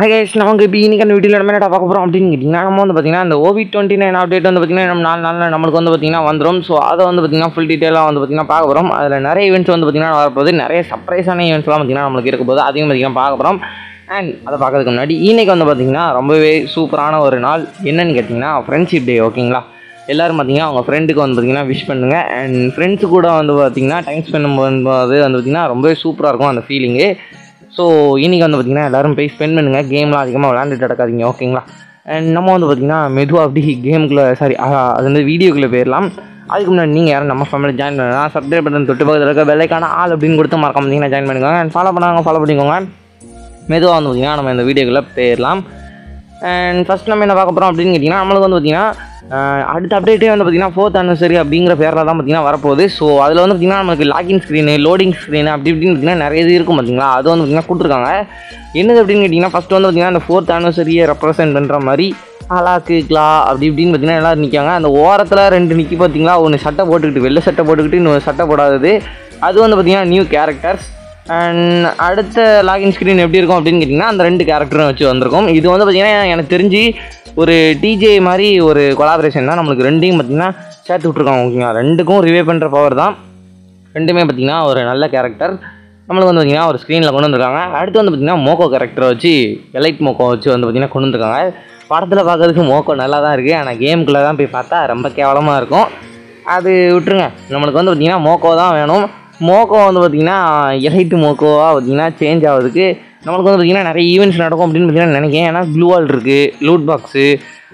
highs நமக்கு இப்போ இன்னைக்கு அந்த வீடியோவில் நம்ம என்ன பார்க்க போகிறோம் அப்படின்னு கேட்டிங்கன்னா நம்ம வந்து பார்த்திங்கன்னா இந்த ஓவி டுவெண்ட்டி நைன் அப்டேட் வந்து பார்த்திங்கன்னா நம்ம நாலு நாளில் நம்மளுக்கு வந்து பார்த்திங்கன்னா வந்துடும் ஸோ அதை வந்து பார்த்திங்கன்னா ஃபுல் டீட்டெயிலாக வந்து பார்த்திங்கன்னா பார்க்க போகிறோம் அதில் நிறைய ஈவெண்ட்ஸ் வந்து பார்த்திங்கன்னா வரப்போகுது நிறைய சர்ப்ரைஸான ஈவெண்ட்ஸ்லாம் பார்த்திங்கன்னா நம்மளுக்கு இருக்க போது அதையும் பார்த்திங்கன்னா பார்க்க போகிறோம் அண்ட் அதை பார்க்கறதுக்கு முன்னாடி இன்னைக்கு வந்து பார்த்திங்கன்னா ரொம்பவே சூப்பரான ஒரு நாள் என்னன்னு கேட்டிங்கன்னா ஃப்ரெண்ட்ஷிப் டே ஓகேங்களா எல்லோரும் பார்த்தீங்கன்னா அவங்க ஃப்ரெண்டுக்கு வந்து பார்த்தீங்கன்னா விஷ் பண்ணுங்கள் அண்ட் ஃப்ரெண்ட்ஸு கூட வந்து பார்த்தீங்கன்னா டைம் ஸ்பெண்ட் பண்ணும்போது வந்து பார்த்தீங்கன்னா ரொம்பவே சூப்பராக இருக்கும் அந்த ஃபீலிங்கு ஸோ இன்றைக்கி வந்து பார்த்திங்கன்னா எல்லோரும் போய் ஸ்பெண்ட் பண்ணுங்கள் கேம்லாம் அதிகமாக விளாண்டுட்டு நடக்காதீங்க ஓகேங்களா அண்ட் நம்ம வந்து பார்த்திங்கன்னா மெதுவாக அப்படி கேமுக்குள்ளே சாரி அது வந்து வீடியோக்குள்ளே போயிடலாம் அதுக்கு முன்னாடி நீங்கள் யாரும் நம்ம ஃபேமிலி ஜாயின் பண்ணலாம் சப்ஸ்கிரைப் பட்டன் தொட்டு பக்கத்தில் இருக்க வெள்ளைக்கான ஆள் அப்படின்னு கொடுத்து மறக்காம பார்த்தீங்கன்னா ஜாயின் பண்ணிக்கோங்க அண்ட் ஃபாலோ பண்ணாங்க ஃபாலோ பண்ணிக்கோங்க மெதுவாக வந்து பார்த்திங்கன்னா நம்ம இந்த வீடியோக்குள்ளே போயிடலாம் அண்ட் ஃபஸ்ட் நம்ம என்ன பார்க்க போகிறோம் அப்படின்னு கேட்டிங்கன்னா நம்மளுக்கு வந்து பார்த்திங்கன்னா அஹ், அடுத்த அப்டேட்டே வந்து பார்த்திங்கன்னா ஃபோர்த் anniversary அப்படிங்கிற பேரில் தான் பார்த்திங்கன்னா வரப்போகுது ஸோ அதில் வந்து பார்த்திங்கன்னா நமக்கு லாகின் ஸ்க்ரீனு லோடிங் ஸ்க்ரீனு அப்படி இப்படின்னு பார்த்திங்கன்னா நிறைய இது இருக்கும் பார்த்திங்களா அது வந்து பார்த்திங்கன்னா கொடுத்துருக்காங்க என்னது அப்படின்னு கேட்டிங்கன்னா ஃபஸ்ட்டு வந்து பார்த்திங்கன்னா அந்த ஃபோர்த் anniversary-யை ரெப்ரசென்ட் பண்ணுற மாதிரி அலாக்கு கிளா அப்படி இப்படின்னு பார்த்திங்கன்னா எல்லோரும் நிற்காங்க அந்த ஓரத்தில் ரெண்டு நிற்கி பார்த்தீங்களா ஒன்று சட்டை போட்டுக்கிட்டு வெள்ளை சட்டை போட்டுக்கிட்டு இன்னொரு சட்டை போடாதது அது வந்து பார்த்திங்கன்னா நியூ கேரக்டர்ஸ் அண்ட் அடுத்த லாகின் ஸ்க்ரீன் எப்படி இருக்கும் அப்படின்னு கேட்டிங்கன்னா அந்த ரெண்டு கேரக்டரும் வச்சு வந்திருக்கும் இது வந்து பார்த்திங்கன்னா எனக்கு தெரிஞ்சு ஒரு டிஜே மாதிரி ஒரு கொலாபரேஷன் தான் நம்மளுக்கு ரெண்டையும் பார்த்திங்கன்னா சேர்த்து விட்ருக்காங்க ஓகேங்களா ரெண்டுக்கும் ரிவே பண்ணுற பவர் தான் ரெண்டுமே பார்த்திங்கன்னா ஒரு நல்ல கேரக்டர் நம்மளுக்கு வந்து பார்த்திங்கன்னா ஒரு ஸ்க்ரீனில் கொண்டு வந்திருக்காங்க அடுத்து வந்து பார்த்திங்கன்னா மோக்கோ கேரக்டரை வச்சு எலைட் மோக்கோ வச்சு வந்து பார்த்திங்கன்னா கொண்டு வந்திருக்காங்க படத்தில் பார்க்கறதுக்கு மோக்கோ நல்லா தான் இருக்குது ஆனால் கேமுக்குள்ளே தான் போய் பார்த்தா ரொம்ப கேவலமாக இருக்கும் அது விட்டுருங்க நம்மளுக்கு வந்து பார்த்திங்கன்னா மோக்கோ தான் வேணும் மோக்கோ வந்து பார்த்திங்கன்னா எலைட்டு மோக்கோவாக பார்த்திங்கன்னா சேஞ்ச் ஆகுதுக்கு நம்மளுக்கு வந்து பார்த்திங்கன்னா நிறைய ஈவெண்ட்ஸ் நடக்கும் அப்படின்னு பார்த்தீங்கன்னா நினைக்கிறேன் ஏன்னா க்ளூவால் இருக்குது லூட் பாக்ஸு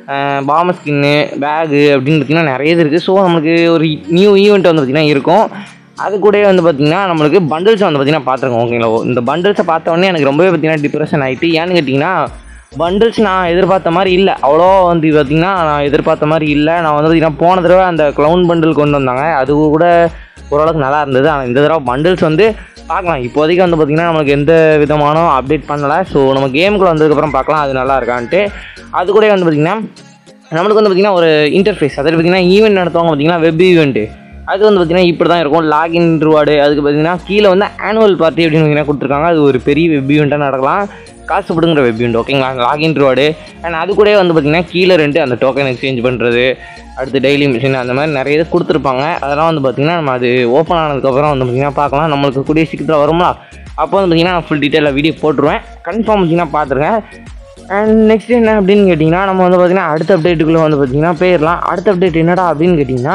பாம ஸ்கின்னு பேகு அப்படின்னு பார்த்திங்கன்னா நிறைய இது இருக்குது ஸோ நம்மளுக்கு ஒரு நியூ ஈவெண்ட் வந்து பார்த்திங்கன்னா இருக்கும் அது கூடவே வந்து பார்த்திங்கன்னா நம்மளுக்கு பண்டில்ஸ் வந்து பார்த்திங்கன்னா பார்த்துருக்கோம் ஓகேங்களா இந்த பண்டில்ஸை பார்த்த உடனே எனக்கு ரொம்பவே பார்த்திங்கன்னா டிப்ரெஷன் ஆகிட்டு ஏன்னு கேட்டிங்கன்னா பண்டில்ஸ் நான் எதிர்பார்த்த மாதிரி இல்லை அவ்வளோ வந்து பார்த்திங்கன்னா நான் எதிர்பார்த்த மாதிரி இல்லை நான் வந்து பார்த்திங்கன்னா போன தடவை அந்த க்ளவுன் பண்டில் கொண்டு வந்தாங்க அது கூட ஓரளவுக்கு நல்லா இருந்தது ஆனால் இந்த தடவை பண்டில்ஸ் வந்து பார்க்கலாம் இப்போதைக்கு வந்து பார்த்திங்கன்னா நமக்கு எந்த விதமான அப்டேட் பண்ணலை ஸோ நம்ம கேமுக்குள்ள வந்ததுக்கப்புறம் பார்க்கலாம் அது நல்லா இருக்கான்ட்டு அது கூட வந்து பார்த்திங்கன்னா நம்மளுக்கு வந்து பார்த்திங்கன்னா ஒரு இன்டர்ஃபேஸ் அதாவது பார்த்திங்கன்னா ஈவெண்ட் நடத்துவாங்க பார்த்திங்கன்னா வெப் ஈவெண்ட்டு அது வந்து பார்த்திங்கன்னா இப்படி தான் இருக்கும் லாகின் ரிவார்டு அதுக்கு பார்த்திங்கன்னா கீழே வந்து ஆனுவல் பார்ட்டி அப்படின்னு பார்த்திங்கன்னா கொடுத்துருக்காங்க அது ஒரு பெரிய வெப் ஈவெண்ட்டாக நடக்கலாம் காசு பிடுங்குற வெப் ஈவெண்ட் ஓகேங்களா லாகின் ரிவார்டு அண்ட் அது கூட வந்து பார்த்திங்கன்னா கீழே ரெண்டு அந்த டோக்கன் எக்ஸ்சேஞ்ச் பண்ணுறது அடுத்து டெய்லி மிஷின் அந்த மாதிரி நிறைய இது கொடுத்துருப்பாங்க அதெல்லாம் வந்து பார்த்திங்கன்னா நம்ம அது ஓப்பன் ஆனதுக்கப்புறம் வந்து பார்த்திங்கன்னா பார்க்கலாம் நம்மளுக்கு கூடிய சீக்கிரத்தில் வருமா அப்போ வந்து பார்த்திங்கன்னா நான் ஃபுல் டீட்டெயிலாக வீடியோ போட்டுருவேன் கன்ஃபார்ம் பார்த்திங்கன்னா பார்த்துருங்க அண்ட் நெக்ஸ்ட் என்ன அப்படின்னு கேட்டிங்கன்னா நம்ம வந்து பார்த்திங்கன்னா அடுத்த அப்டேட்டுக்குள்ளே வந்து பார்த்திங்கன்னா போயிடலாம் அடுத்த அப்டேட் என்னடா அப்படின்னு கேட்டிங்கன்னா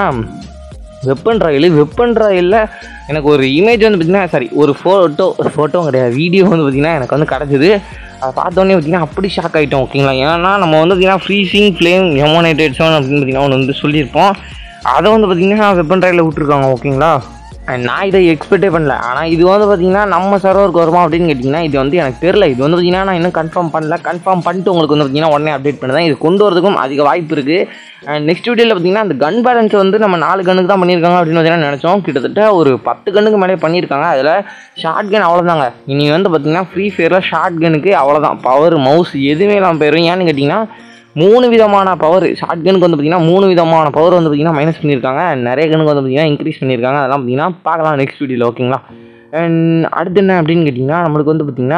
வெப்பன் ராயில் வெப்பன் ராயில் எனக்கு ஒரு இமேஜ் வந்து பார்த்திங்கன்னா சாரி ஒரு ஃபோட்டோ ஃபோட்டோ கிடையாது வீடியோ வந்து பார்த்திங்கன்னா எனக்கு வந்து கிடச்சிது அதை பார்த்தோன்னே பார்த்திங்கன்னா அப்படி ஷாக் ஆகிட்டோம் ஓகேங்களா ஏன்னா நம்ம வந்து பார்த்திங்கன்னா ஃப்ரீசிங் ஃப்ளேம் எமோனேட்டட் சோன் அப்படின்னு பார்த்திங்கன்னா ஒன்று வந்து சொல்லியிருப்போம் அதை வந்து பார்த்திங்கன்னா வெப்பன் ராயில் விட்ருக்காங்க ஓகேங்களா And நான் இதை எக்ஸ்பெக்டே பண்ணல ஆனால் இது வந்து பார்த்திங்கன்னா நம்ம சர்வருக்கு வருமா அப்படின்னு கேட்டிங்கன்னா இது வந்து எனக்கு தெரில இது வந்து பார்த்திங்கன்னா நான் இன்னும் கன்ஃபார்ம் பண்ணல கன்ஃபார்ம் பண்ணிட்டு உங்களுக்கு வந்து பார்த்திங்கன்னா உடனே அப்டேட் பண்ணுறேன் இது கொண்டு வரதுக்கும் அதிக வாய்ப்பு இருக்குது அண்ட் நெக்ஸ்ட் வீடியோவில் பார்த்திங்கன்னா அந்த கன் பேலன்ஸ் வந்து நம்ம நாலு கண்ணுக்கு தான் பண்ணியிருக்காங்க அப்படின்னு பார்த்தீங்கன்னா நினச்சோம் கிட்டத்தட்ட ஒரு பத்து கண்ணுக்கு மேலே பண்ணியிருக்காங்க அதில் ஷார்ட் கன் அவ்வளோதாங்க இனி வந்து பார்த்திங்கன்னா ஃப்ரீ ஃபயரில் ஷார்ட் கனுக்கு அவ்வளோதான் பவர் மவுஸ் எதுவுமே இல்லாமல் போயிடும் ஏன்னு கேட்டிங்கன்னா மூணு விதமான பவர் ஷார்ட் கனுக்கு வந்து பார்த்திங்கன்னா மூணு விதமான பவர் வந்து பார்த்திங்கன்னா மைனஸ் பண்ணியிருக்காங்க and நிறைய கனுக்கு வந்து பார்த்திங்கன்னா இன்க்ரீஸ் பண்ணியிருக்காங்க அதெல்லாம் பார்த்திங்கன்னா பார்க்கலாம் நெக்ஸ்ட் வீடியோவில் ஓகேங்களா அண்ட் அடுத்து என்ன அப்படின்னு கேட்டிங்கன்னா நம்மளுக்கு வந்து பார்த்திங்கன்னா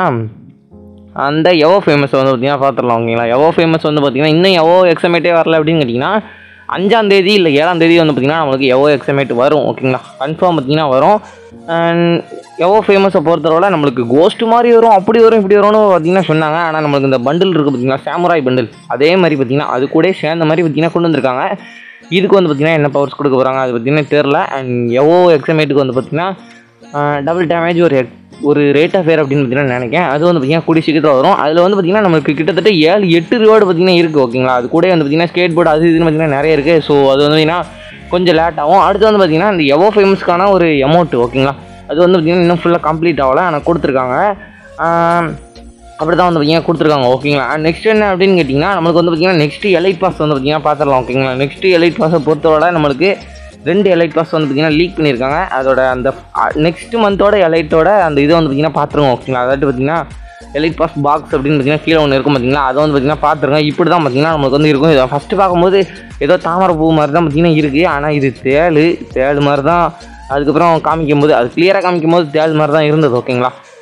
அந்த எவோ ஃபேமஸ் வந்து பார்த்திங்கன்னா பார்த்துடலாம் ஓகேங்களா எவோ ஃபேமஸ் வந்து பார்த்திங்கன்னா இன்னும் எவோ எக்ஸமேட்டே வரல அப்படின்னு கேட்டிங்கன்னா அஞ்சாம் தேதி இல்லை ஏழாம் தேதி வந்து பார்த்திங்கன்னா நம்மளுக்கு எவோ எக்ஸமேட் வரும் ஓகேங்களா கன்ஃபார்ம் பார்த்திங்கன்னா வரும் அண்ட் எவோ ஃபேமஸை பொறுத்தளவில் நம்மளுக்கு கோஸ்ட் மாதிரி வரும் அப்படி வரும் இப்படி வரும்னு பார்த்திங்கன்னா சொன்னாங்க ஆனால் நம்மளுக்கு இந்த பண்டில் இருக்குது பார்த்திங்கன்னா சாமுராய் பண்டில் அதே மாதிரி பார்த்திங்கன்னா அது கூட சேர்ந்த மாதிரி பார்த்திங்கன்னா கொண்டு வந்திருக்காங்க இதுக்கு வந்து பார்த்திங்கன்னா என்ன பவர்ஸ் கொடுக்க போகிறாங்க அது பார்த்திங்கன்னா தெரில அண்ட் எவோ எக்ஸமேட்டுக்கு வந்து பார்த்திங்கன்னா டபுள் டேமேஜ் ஒரு ஒரு ரேட் ஆஃப் ஃபேர் அப்படின்னு பார்த்தீங்கன்னா நினைக்கிறேன் அது வந்து பார்த்தீங்கன்னா கூடிய சீக்கிரத்தில் வரும் அதில் வந்து பார்த்தீங்கன்னா நமக்கு கிட்டத்தட்ட ஏழு எட்டு ரிவார்டு பார்த்தீங்கன்னா இருக்குது ஓகேங்களா அது கூட வந்து பார்த்தீங்கன்னா ஸ்கேட் போர்டு அது இதுன்னு பார்த்தீங்கன்னா நிறைய இருக்குது ஸோ அது வந்து பார்த்தீங்கன்னா கொஞ்சம் லேட் ஆகும் அடுத்து வந்து பார்த்தீங்கன்னா இந்த எவோ ஃபேமஸ்க்கான ஒரு அமௌண்ட் ஓகேங்களா அது வந்து பார்த்தீங்கன்னா இன்னும் ஃபுல்லாக கம்ப்ளீட் ஆகலை ஆனால் கொடுத்துருக்காங்க ஆம், அப்படி தான் வந்து பார்த்தீங்கன்னா கொடுத்துருக்காங்க ஓகேங்களா நெக்ஸ்ட் என்ன அப்படின்னு கேட்டிங்கன்னா நம்மளுக்கு வந்து பார்த்தீங்கன்னா நெக்ஸ்ட் எலைட் பாஸ் வந்து பார்த்தீங்கன்னா பார்த்துடலாம் ஓகேங்களா நெக்ஸ்ட் எலைட் பாஸை பொறுத்தவரை நம்மளுக்கு ரெண்டு எலைட் பாஸ் வந்து பார்த்தீங்கன்னா லீக் பண்ணியிருக்காங்க அதோட அந்த நெக்ஸ்ட் மந்தோட எலைட்டோட அந்த இதை வந்து பார்த்தீங்கன்னா பார்த்துருங்க ஓகேங்களா அதாவது பார்த்தீங்கன்னா எலைட் பாஸ் பாக்ஸ் அப்படின்னு பார்த்தீங்கன்னா கீழே ஒன்று இருக்கும் பார்த்தீங்களா அதை வந்து பார்த்தீங்கன்னா பார்த்துருங்க இப்படி தான் பார்த்தீங்கன்னா நமக்கு வந்து இருக்கும் இதை ஃபஸ்ட்டு பார்க்கும்போது ஏதோ தாமரை பூ மாதிரி தான் பார்த்தீங்கன்னா இருக்குது ஆனால் இது தேள் தேள் மாதிரி தான் அதுக்கப்புறம் காமிக்கும் போது அது கிளியராக காமிக்கும் போது தேள் மாதிரி தான் இருந்தது ஓகேங்களா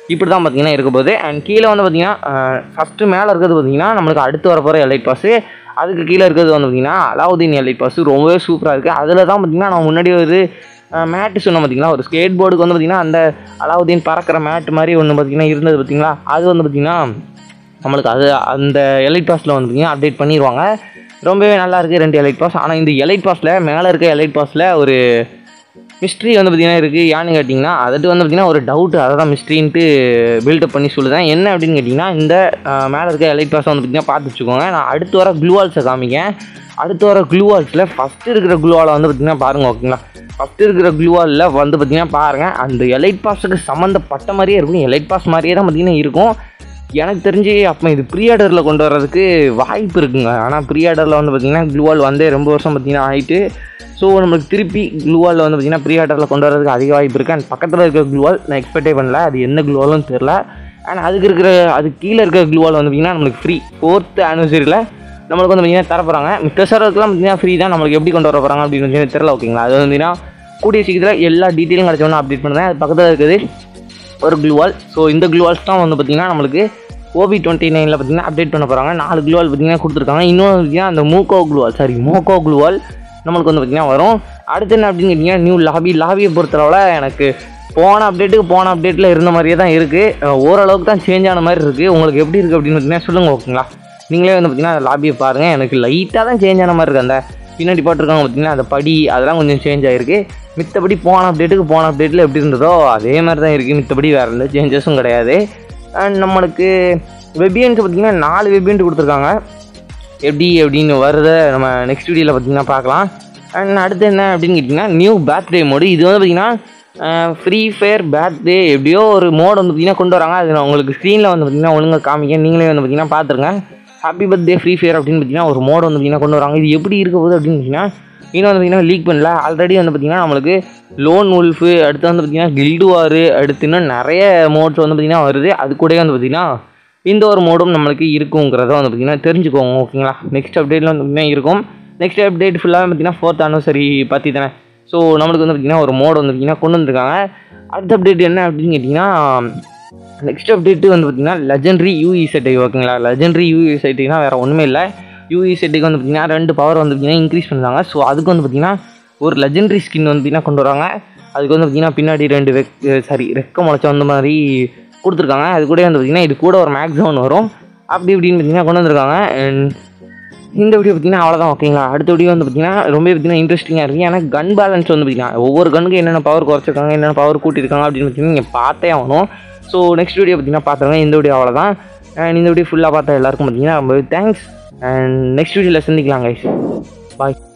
இப்படி தான் பார்த்தீங்கன்னா இருக்க போகுது அண்ட் கீழே வந்து பார்த்தீங்கன்னா ஃபஸ்ட்டு மேலே இருக்கிறது பார்த்தீங்கன்னா நம்மளுக்கு அடுத்து வர போகிற எலைட் பாஸு அதுக்கு கீழே இருக்கிறது வந்து பார்த்தீங்கன்னா அலாவுதீன் எலைட் பாஸு ரொம்பவே சூப்பராக இருக்குது அதில் தான் பார்த்தீங்கன்னா நான் முன்னாடி ஒரு மேட்டு சொன்னோம் பார்த்தீங்களா ஒரு ஸ்கேட் போர்டுக்கு வந்து பார்த்தீங்கன்னா அந்த அலாவுதீன் பறக்கிற மேட் மாதிரி ஒன்று பார்த்தீங்கன்னா இருந்தது பார்த்தீங்களா அது வந்து பார்த்தீங்கன்னா நம்மளுக்கு அது அந்த எலைட் பாஸில் வந்து பார்த்தீங்கன்னா அப்டேட் பண்ணிடுவாங்க ரொம்பவே நல்லா இருக்குது ரெண்டு எலைட் பாஸ் ஆனால் இந்த எலைட் பாஸில் மேலே இருக்க எலைட் பாஸில் ஒரு மிஸ்ட்ரி வந்து பார்த்திங்கன்னா இருக்குது ஏன்னு கேட்டிங்கன்னா அதுட்டு வந்து பார்த்திங்கன்னா ஒரு டவுட் அதை தான் மிஸ்ட்ரின்ட்டு பில்டப் பண்ணி சொல்லுதேன் என்ன அப்படின்னு கேட்டிங்கன்னா இந்த அஹ், மேலே இருக்க எலைட் பாஸை வந்து பார்த்திங்கன்னா பார்த்து வச்சுக்கோங்க நான் அடுத்து வர க்ளூவால்ஸை காமிக்கேன் அடுத்து வர க்ளூவால்ஸில் ஃபஸ்ட்டு இருக்கிற க்ளூவாலை வந்து பார்த்திங்கன்னா பாருங்கள் ஓகேங்களா ஃபஸ்ட்டு இருக்கிற க்ளூவாலில் வந்து பார்த்திங்கன்னா பாருங்கள் அந்த எலைட் பாஸுக்கு சம்மந்தப்பட்ட மாதிரியே இருக்கும் எலைட் பாஸ் மாதிரியே தான் பார்த்திங்கன்னா இருக்கும் எனக்கு தெரிஞ்சு அப்போ இது ப்ரீ ஆர்டரில் கொண்டு வர்றதுக்கு வாய்ப்பு இருக்குங்க ஆனால் ப்ரீ ஆர்டரில் வந்து பார்த்திங்கன்னா க்ளூவால் வந்து ரொம்ப வருஷம் பார்த்திங்கன்னா ஆயிட்டு ஸோ நம்மளுக்கு திருப்பி க்ளூவால் வந்து பார்த்திங்கன்னா ப்ரீ ஆர்டரில் கொண்டு வரதுக்கு அதிக வாய்ப்பு இருக்குது அண்ட் பக்கத்தில் இருக்கிற க்ளூவால் நான் எக்ஸ்பெக்டே பண்ணல அது என்ன க்ளூவாலும் தெரில அண்ட் அதுக்கு இருக்கிற அது கீழே இருக்கிற க்ளூவால் வந்து பார்த்திங்கன்னா நம்மளுக்கு ஃப்ரீ ஃபோர்த் ஆனிவர்சரியில் நம்மளுக்கு வந்து பார்த்திங்கன்னா தர போகிறாங்க மித்த சர்வருக்குலாம் பார்த்திங்கன்னா ஃப்ரீ தான் நம்மளுக்கு எப்படி கொண்டு வர போகிறாங்க அப்படின்னு வந்து தெரியல ஓகேங்களா அது வந்து பார்த்திங்கன்னா கூடிய சீக்கிரத்தில் எல்லா டீட்டெயிலும் கிடச்சோன்னு அப்டேட் பண்ணுறேன் அது பக்கத்தில் இருக்குது ஒரு க்ளூவால் ஸோ இந்த க்ளூவால்ஸ் தான் வந்து பார்த்திங்கன்னா நம்மளுக்கு ஓபி டுவெண்ட்டி நைனில் பார்த்தீங்கன்னா அப்டேட் பண்ண போகிறாங்க நாலு க்ளூவால் பார்த்தீங்கன்னா கொடுத்துருக்காங்க இன்னொன்று பார்த்தீங்கன்னா அந்த மூக்கோ க்ளூவால் சாரி மோக்கோ க்ளூவால் நம்மளுக்கு வந்து பார்த்திங்கன்னா வரும் அடுத்து என்ன அப்படின்னு கேட்டிங்கன்னா நியூ லாபி லாபியை பொறுத்தளவில் எனக்கு போன அப்டேட்டுக்கு போன அப்டேட்டில் இருந்த மாதிரியே தான் இருக்குது ஓரளவுக்கு தான் சேஞ்ச் ஆன மாதிரி இருக்குது உங்களுக்கு எப்படி இருக்குது அப்படின்னு பார்த்தீங்கன்னா சொல்லுங்கள் ஓகேங்களா நீங்களே வந்து பார்த்தீங்கன்னா அந்த லாபியை பாருங்கள் எனக்கு லைட்டாக தான் சேஞ்ச் ஆன மாதிரி இருக்குது அந்த பின்னாடி போட்டிருக்காங்க பார்த்தீங்கன்னா அந்த படி அதெல்லாம் கொஞ்சம் சேஞ்ச் ஆகிருக்கு மித்தபடி போன அப்டேட்டுக்கு போன அப்டேட்டில் எப்படி இருந்ததோ அதே மாதிரி தான் இருக்குது மித்தபடி வேறு எந்த சேஞ்சஸும் கிடையாது அண்ட் நம்மளுக்கு வெபியன்ஸ் பார்த்தீங்கன்னா நாலு வெபியன்ட் கொடுத்துருக்காங்க எப்படி அப்படின்னு வருத நம்ம நெக்ஸ்ட் வீடியோவில் பார்த்தீங்கன்னா பார்க்கலாம் அண்ட் அடுத்து என்ன அப்படின்னு கேட்டிங்கன்னா நியூ பர்த்டே மோடு இது வந்து பார்த்தீங்கன்னா ஃப்ரீ ஃபயர் பர்த்டே எப்படியோ ஒரு மோடு வந்து பார்த்தீங்கன்னா கொண்டு வராங்க அது நான் உங்களுக்கு ஸ்க்ரீனில் வந்து பார்த்தீங்கன்னா ஒழுங்காக காமிக்க நீங்களே வந்து பார்த்தீங்கன்னா பார்த்துருங்க ஹாப்பி பர்த்டே ஃப்ரீ ஃபயர் அப்படின்னு பார்த்தீங்கன்னா ஒரு மோடு வந்து பார்த்தீங்கன்னா கொண்டு வராங்க இது எப்படி இருக்க போகுது அப்படின்னு பார்த்தீங்கன்னா இன்னும் வந்து பார்த்தீங்கன்னா லீக் பண்ணல ஆல்ரெடி வந்து பார்த்தீங்கன்னா நம்மளுக்கு லோன் உல்ஃபு அடுத்து வந்து பார்த்தீங்கன்னா கில்டு வாரு அடுத்து இன்னும் நிறைய மோட்ஸ் வந்து பார்த்தீங்கன்னா வருது அது கூடயே வந்து பார்த்தீங்கன்னா இந்த ஒரு மோடும் நம்மளுக்கு இருக்குங்கிறத வந்து பார்த்தீங்கன்னா தெரிஞ்சுக்கோங்க ஓகேங்களா நெக்ஸ்ட் அப்டேட்டில் வந்து பார்த்தீங்கன்னா இருக்கும் நெக்ஸ்ட் அப்டேட் ஃபுல்லாக பார்த்தீங்கன்னா ஃபோர்த் ஆனிவர்சரி பற்றி தானே ஸோ நம்மளுக்கு வந்து பார்த்தீங்கன்னா ஒரு மோடு வந்து பார்த்தீங்கன்னா கொண்டு வந்திருக்காங்க அடுத்த அப்டேட் என்ன அப்படின்னு கேட்டிங்கன்னா நெக்ஸ்ட் அப்டேட்டு வந்து பார்த்தீங்கன்னா லெஜெண்டரி யூஇ செட்டை ஓகேங்களா லெஜெண்டரி யூஇ செட்டுனா வேறு ஒன்றுமே இல்லை யூஇ செட்டுக்கு வந்து பார்த்தீங்கன்னா ரெண்டு பவர் வந்து பார்த்தீங்கன்னா இன்க்ரீஸ் பண்ணுறாங்க ஸோ அதுக்கு வந்து பார்த்தீங்கன்னா ஒரு லெஜெண்டரி ஸ்கின் வந்து பார்த்தீங்கன்னா கொண்டு வராங்க அதுக்கு வந்து பார்த்தீங்கன்னா பின்னாடி ரெண்டு வெக் சாரி ரெக்க முளைச்ச வந்த மாதிரி கொடுத்துருக்காங்க அது கூட வந்து பார்த்தீங்கன்னா இது கூட ஒரு மேக்ஸிமம் வரும் அப்படி இப்படின்னு பார்த்தீங்கன்னா கொண்டு வந்திருக்காங்க And இந்த வீடியோ பார்த்தீங்கன்னா அவ்வளோதான் ஓகேங்களா அடுத்த வீடியோ வந்து பார்த்தீங்கன்னா ரொம்ப பார்த்தீங்கன்னா இன்ட்ரெஸ்டிங்காக இருக்குது ஏன்னா கன் பேலன்ஸ் வந்து பார்த்தீங்கன்னா ஒவ்வொரு கனுக்கு என்னென்ன பவர் குறைச்சிருக்காங்க என்னென்ன பவர் கூட்டியிருக்காங்க அப்படின்னு பார்த்தீங்கன்னா நீங்கள் பார்த்தே ஆகணும் ஸோ நெக்ஸ்ட் வீடியோ பார்த்தீங்கன்னா பார்த்துருங்க இந்த வீடியோ அவ்வளோதான் அண்ட் இந்த வீடியோ ஃபுல்லாக பார்த்தா எல்லாருக்கும் பார்த்தீங்கன்னா ரொம்பவே தேங்க்ஸ் அண்ட் நெக்ஸ்ட் வீடியோவில் சந்திக்கலாம் கைஸ் பாய்